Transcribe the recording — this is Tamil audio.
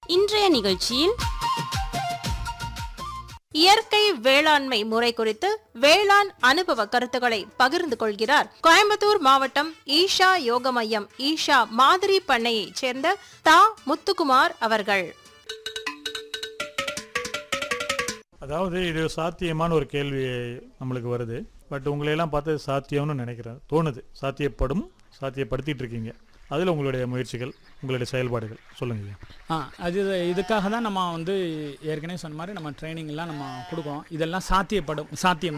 இன்றைய நிகழ்ச்சியில் இயற்கை வேளாண்மை முறை குறித்து வேளாண் அனுபவ கருத்துக்களை பகிர்ந்து கொள்கிறார் கோயம்புத்தூர் மாவட்டம் ஈஷா யோக மையம் ஈஷா மாதிரி பண்ணையைச் சேர்ந்த தா முத்துக்குமார் அவர்கள் அதாவது இது சாத்தியமான ஒரு கேள்வி நம்மளுக்கு வருது பட் உங்களையெல்லாம் பார்த்து சாத்தியம்னு நினைக்கிறேன் தோணுது சாத்தியப்படும் சாத்தியப்படுத்திட்டு இருக்கீங்க அதில் உங்களுடைய முயற்சிகள் உங்களுடைய செயல்பாடுகள் சொல்லுங்க ஐயா. ஆ அது இதுக்காக தான் நம்ம வந்து ஏற்கனவே சொன்ன மாதிரி நம்ம ட்ரைனிங்லாம் நம்ம கொடுக்குறோம் இதெல்லாம் சாத்தியப்படும் சாத்தியம்